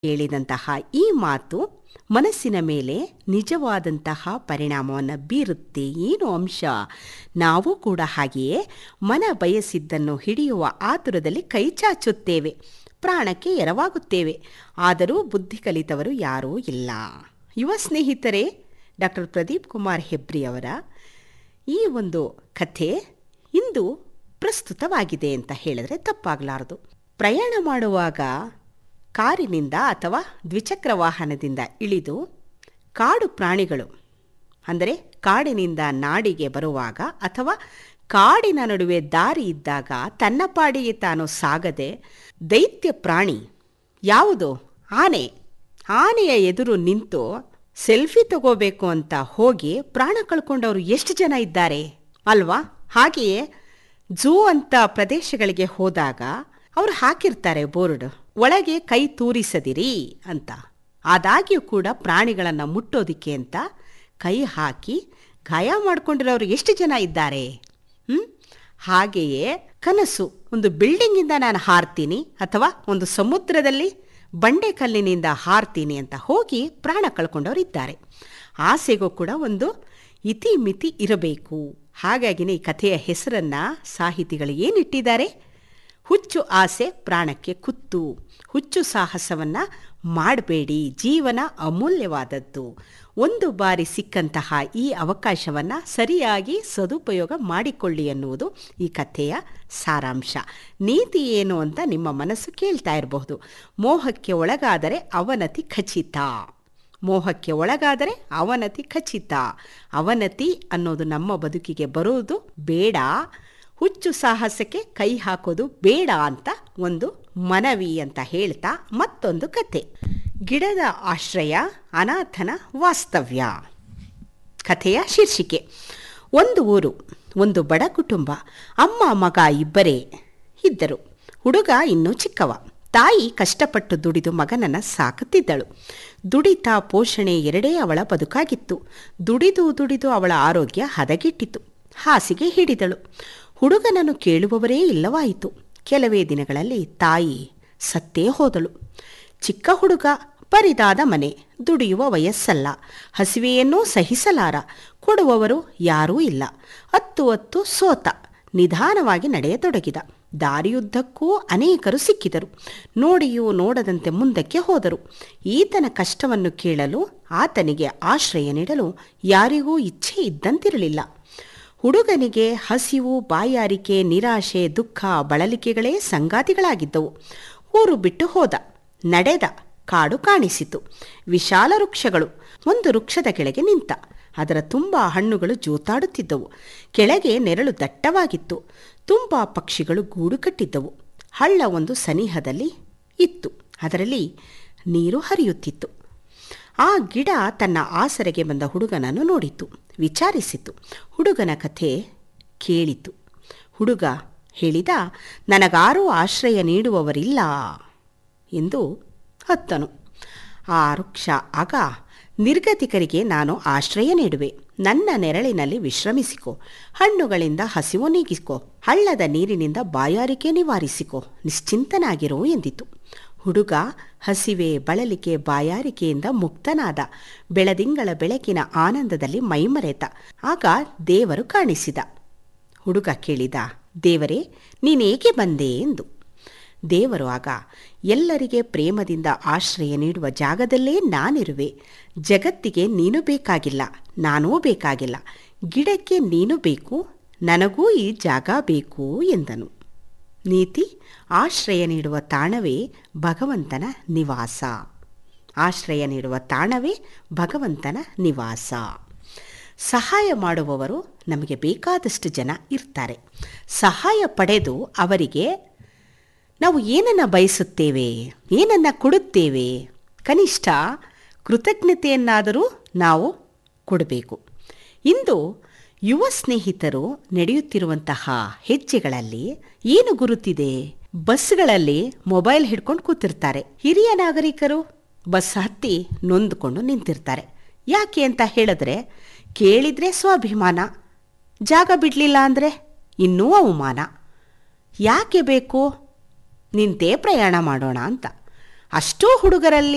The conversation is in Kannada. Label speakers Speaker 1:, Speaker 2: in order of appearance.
Speaker 1: ಹೇಳಿದಂತಹ ಈ ಮಾತು ಮನಸ್ಸಿನ ಮೇಲೆ ನಿಜವಾದಂತಹ ಪರಿಣಾಮವನ್ನು ಬೀರುತ್ತೆ ಏನು ಅಂಶ ನಾವು ಕೂಡ ಹಾಗೆಯೇ ಮನ ಬಯಸಿದ್ದನ್ನು ಹಿಡಿಯುವ ಆತುರದಲ್ಲಿ ಕೈ ಚಾಚುತ್ತೇವೆ ಪ್ರಾಣಕ್ಕೆ ಎರವಾಗುತ್ತೇವೆ ಆದರೂ ಬುದ್ಧಿ ಕಲಿತವರು ಯಾರೂ ಇಲ್ಲ ಯುವ ಸ್ನೇಹಿತರೇ ಡಾಕ್ಟರ್ ಪ್ರದೀಪ್ ಕುಮಾರ್ ಹೆಬ್ರಿ ಅವರ ಈ ಒಂದು ಕಥೆ ಇಂದು ಪ್ರಸ್ತುತವಾಗಿದೆ ಅಂತ ಹೇಳಿದ್ರೆ ತಪ್ಪಾಗಲಾರದು ಪ್ರಯಾಣ ಮಾಡುವಾಗ ಕಾರಿನಿಂದ ಅಥವಾ ದ್ವಿಚಕ್ರ ವಾಹನದಿಂದ ಇಳಿದು ಕಾಡು ಪ್ರಾಣಿಗಳು ಅಂದರೆ ಕಾಡಿನಿಂದ ನಾಡಿಗೆ ಬರುವಾಗ ಅಥವಾ ಕಾಡಿನ ನಡುವೆ ದಾರಿ ಇದ್ದಾಗ ತನ್ನ ಪಾಡಿಗೆ ತಾನು ಸಾಗದೆ ದೈತ್ಯ ಪ್ರಾಣಿ ಯಾವುದು ಆನೆ ಆನೆಯ ಎದುರು ನಿಂತು ಸೆಲ್ಫಿ ತಗೋಬೇಕು ಅಂತ ಹೋಗಿ ಪ್ರಾಣ ಕಳ್ಕೊಂಡವರು ಎಷ್ಟು ಜನ ಇದ್ದಾರೆ ಅಲ್ವಾ ಹಾಗೆಯೇ ಝೂ ಅಂತ ಪ್ರದೇಶಗಳಿಗೆ ಹೋದಾಗ ಅವರು ಹಾಕಿರ್ತಾರೆ ಬೋರ್ಡ್ ಒಳಗೆ ಕೈ ತೂರಿಸದಿರಿ ಅಂತ ಆದಾಗ್ಯೂ ಕೂಡ ಪ್ರಾಣಿಗಳನ್ನು ಮುಟ್ಟೋದಿಕ್ಕೆ ಅಂತ ಕೈ ಹಾಕಿ ಗಾಯ ಮಾಡ್ಕೊಂಡಿರೋರು ಎಷ್ಟು ಜನ ಇದ್ದಾರೆ ಹ್ಮ್ ಹಾಗೆಯೇ ಕನಸು ಒಂದು ಬಿಲ್ಡಿಂಗಿಂದ ನಾನು ಹಾರ್ತೀನಿ ಅಥವಾ ಒಂದು ಸಮುದ್ರದಲ್ಲಿ ಬಂಡೆಕಲ್ಲಿನಿಂದ ಹಾರ್ತೀನಿ ಅಂತ ಹೋಗಿ ಪ್ರಾಣ ಕಳ್ಕೊಂಡವರು ಇದ್ದಾರೆ ಆಸೆಗೂ ಕೂಡ ಒಂದು ಇತಿ ಮಿತಿ ಇರಬೇಕು ಹಾಗಾಗಿನೇ ಈ ಕಥೆಯ ಹೆಸರನ್ನು ಸಾಹಿತಿಗಳು ಏನಿಟ್ಟಿದ್ದಾರೆ ಹುಚ್ಚು ಆಸೆ ಪ್ರಾಣಕ್ಕೆ ಕುತ್ತು ಹುಚ್ಚು ಸಾಹಸವನ್ನು ಮಾಡಬೇಡಿ ಜೀವನ ಅಮೂಲ್ಯವಾದದ್ದು ಒಂದು ಬಾರಿ ಸಿಕ್ಕಂತಹ ಈ ಅವಕಾಶವನ್ನು ಸರಿಯಾಗಿ ಸದುಪಯೋಗ ಮಾಡಿಕೊಳ್ಳಿ ಎನ್ನುವುದು ಈ ಕಥೆಯ ಸಾರಾಂಶ ನೀತಿ ಏನು ಅಂತ ನಿಮ್ಮ ಮನಸ್ಸು ಕೇಳ್ತಾ ಇರಬಹುದು ಮೋಹಕ್ಕೆ ಒಳಗಾದರೆ ಅವನತಿ ಖಚಿತ ಮೋಹಕ್ಕೆ ಒಳಗಾದರೆ ಅವನತಿ ಖಚಿತ ಅವನತಿ ಅನ್ನೋದು ನಮ್ಮ ಬದುಕಿಗೆ ಬರುವುದು ಬೇಡ ಹುಚ್ಚು ಸಾಹಸಕ್ಕೆ ಕೈ ಹಾಕೋದು ಬೇಡ ಅಂತ ಒಂದು ಮನವಿ ಅಂತ ಹೇಳ್ತಾ ಮತ್ತೊಂದು ಕತೆ ಗಿಡದ ಆಶ್ರಯ ಅನಾಥನ ವಾಸ್ತವ್ಯ ಕಥೆಯ ಶೀರ್ಷಿಕೆ ಒಂದು ಊರು ಒಂದು ಬಡ ಕುಟುಂಬ ಅಮ್ಮ ಮಗ ಇಬ್ಬರೇ ಇದ್ದರು ಹುಡುಗ ಇನ್ನೂ ಚಿಕ್ಕವ ತಾಯಿ ಕಷ್ಟಪಟ್ಟು ದುಡಿದು ಮಗನನ್ನು ಸಾಕುತ್ತಿದ್ದಳು ದುಡಿತ ಪೋಷಣೆ ಎರಡೇ ಅವಳ ಬದುಕಾಗಿತ್ತು ದುಡಿದು ದುಡಿದು ಅವಳ ಆರೋಗ್ಯ ಹದಗೆಟ್ಟಿತು ಹಾಸಿಗೆ ಹಿಡಿದಳು ಹುಡುಗನನ್ನು ಕೇಳುವವರೇ ಇಲ್ಲವಾಯಿತು ಕೆಲವೇ ದಿನಗಳಲ್ಲಿ ತಾಯಿ ಸತ್ತೇ ಹೋದಳು ಚಿಕ್ಕ ಹುಡುಗ ಬರಿದಾದ ಮನೆ ದುಡಿಯುವ ವಯಸ್ಸಲ್ಲ ಹಸಿವೆಯನ್ನೂ ಸಹಿಸಲಾರ ಕೊಡುವವರು ಯಾರೂ ಇಲ್ಲ ಹತ್ತು ಹೊತ್ತು ಸೋತ ನಿಧಾನವಾಗಿ ನಡೆಯತೊಡಗಿದ ದಾರಿಯುದ್ದಕ್ಕೂ ಅನೇಕರು ಸಿಕ್ಕಿದರು ನೋಡಿಯೂ ನೋಡದಂತೆ ಮುಂದಕ್ಕೆ ಹೋದರು ಈತನ ಕಷ್ಟವನ್ನು ಕೇಳಲು ಆತನಿಗೆ ಆಶ್ರಯ ನೀಡಲು ಯಾರಿಗೂ ಇಚ್ಛೆ ಇದ್ದಂತಿರಲಿಲ್ಲ ಹುಡುಗನಿಗೆ ಹಸಿವು ಬಾಯಾರಿಕೆ ನಿರಾಶೆ ದುಃಖ ಬಳಲಿಕೆಗಳೇ ಸಂಗಾತಿಗಳಾಗಿದ್ದವು ಊರು ಬಿಟ್ಟು ಹೋದ ನಡೆದ ಕಾಡು ಕಾಣಿಸಿತು ವಿಶಾಲ ವೃಕ್ಷಗಳು ಒಂದು ವೃಕ್ಷದ ಕೆಳಗೆ ನಿಂತ ಅದರ ತುಂಬ ಹಣ್ಣುಗಳು ಜೋತಾಡುತ್ತಿದ್ದವು ಕೆಳಗೆ ನೆರಳು ದಟ್ಟವಾಗಿತ್ತು ತುಂಬ ಪಕ್ಷಿಗಳು ಗೂಡು ಕಟ್ಟಿದ್ದವು ಹಳ್ಳ ಒಂದು ಸನಿಹದಲ್ಲಿ ಇತ್ತು ಅದರಲ್ಲಿ ನೀರು ಹರಿಯುತ್ತಿತ್ತು ಆ ಗಿಡ ತನ್ನ ಆಸರೆಗೆ ಬಂದ ಹುಡುಗನನ್ನು ನೋಡಿತು ವಿಚಾರಿಸಿತು ಹುಡುಗನ ಕಥೆ ಕೇಳಿತು ಹುಡುಗ ಹೇಳಿದ ನನಗಾರೂ ಆಶ್ರಯ ನೀಡುವವರಿಲ್ಲ ಎಂದು ಹತ್ತನು ಆ ವೃಕ್ಷ ಆಗ ನಿರ್ಗತಿಕರಿಗೆ ನಾನು ಆಶ್ರಯ ನೀಡುವೆ ನನ್ನ ನೆರಳಿನಲ್ಲಿ ವಿಶ್ರಮಿಸಿಕೊ ಹಣ್ಣುಗಳಿಂದ ಹಸಿವು ನೀಗಿಸಿಕೊ ಹಳ್ಳದ ನೀರಿನಿಂದ ಬಾಯಾರಿಕೆ ನಿವಾರಿಸಿಕೊ ನಿಶ್ಚಿಂತನಾಗಿರೋ ಎಂದಿತು ಹುಡುಗ ಹಸಿವೆ ಬಳಲಿಕೆ ಬಾಯಾರಿಕೆಯಿಂದ ಮುಕ್ತನಾದ ಬೆಳದಿಂಗಳ ಬೆಳಕಿನ ಆನಂದದಲ್ಲಿ ಮೈಮರೆತ ಆಗ ದೇವರು ಕಾಣಿಸಿದ ಹುಡುಗ ಕೇಳಿದ ದೇವರೇ ನೀನೇಕೆ ಬಂದೆ ಎಂದು ದೇವರು ಆಗ ಎಲ್ಲರಿಗೆ ಪ್ರೇಮದಿಂದ ಆಶ್ರಯ ನೀಡುವ ಜಾಗದಲ್ಲೇ ನಾನಿರುವೆ ಜಗತ್ತಿಗೆ ನೀನು ಬೇಕಾಗಿಲ್ಲ ನಾನೂ ಬೇಕಾಗಿಲ್ಲ ಗಿಡಕ್ಕೆ ನೀನು ಬೇಕು ನನಗೂ ಈ ಜಾಗ ಬೇಕು ಎಂದನು ನೀತಿ ಆಶ್ರಯ ನೀಡುವ ತಾಣವೇ ಭಗವಂತನ ನಿವಾಸ ಆಶ್ರಯ ನೀಡುವ ತಾಣವೇ ಭಗವಂತನ ನಿವಾಸ ಸಹಾಯ ಮಾಡುವವರು ನಮಗೆ ಬೇಕಾದಷ್ಟು ಜನ ಇರ್ತಾರೆ ಸಹಾಯ ಪಡೆದು ಅವರಿಗೆ ನಾವು ಏನನ್ನು ಬಯಸುತ್ತೇವೆ ಏನನ್ನು ಕೊಡುತ್ತೇವೆ ಕನಿಷ್ಠ ಕೃತಜ್ಞತೆಯನ್ನಾದರೂ ನಾವು ಕೊಡಬೇಕು ಇಂದು ಯುವ ಸ್ನೇಹಿತರು ನಡೆಯುತ್ತಿರುವಂತಹ ಹೆಜ್ಜೆಗಳಲ್ಲಿ ಏನು ಗುರುತಿದೆ ಬಸ್ಗಳಲ್ಲಿ ಮೊಬೈಲ್ ಹಿಡ್ಕೊಂಡು ಕೂತಿರ್ತಾರೆ ಹಿರಿಯ ನಾಗರಿಕರು ಬಸ್ ಹತ್ತಿ ನೊಂದ್ಕೊಂಡು ನಿಂತಿರ್ತಾರೆ ಯಾಕೆ ಅಂತ ಹೇಳಿದ್ರೆ ಕೇಳಿದ್ರೆ ಸ್ವಾಭಿಮಾನ ಜಾಗ ಬಿಡಲಿಲ್ಲ ಅಂದರೆ ಇನ್ನೂ ಅವಮಾನ ಯಾಕೆ ಬೇಕು ನಿಂತೇ ಪ್ರಯಾಣ ಮಾಡೋಣ ಅಂತ ಅಷ್ಟೂ ಹುಡುಗರಲ್ಲಿ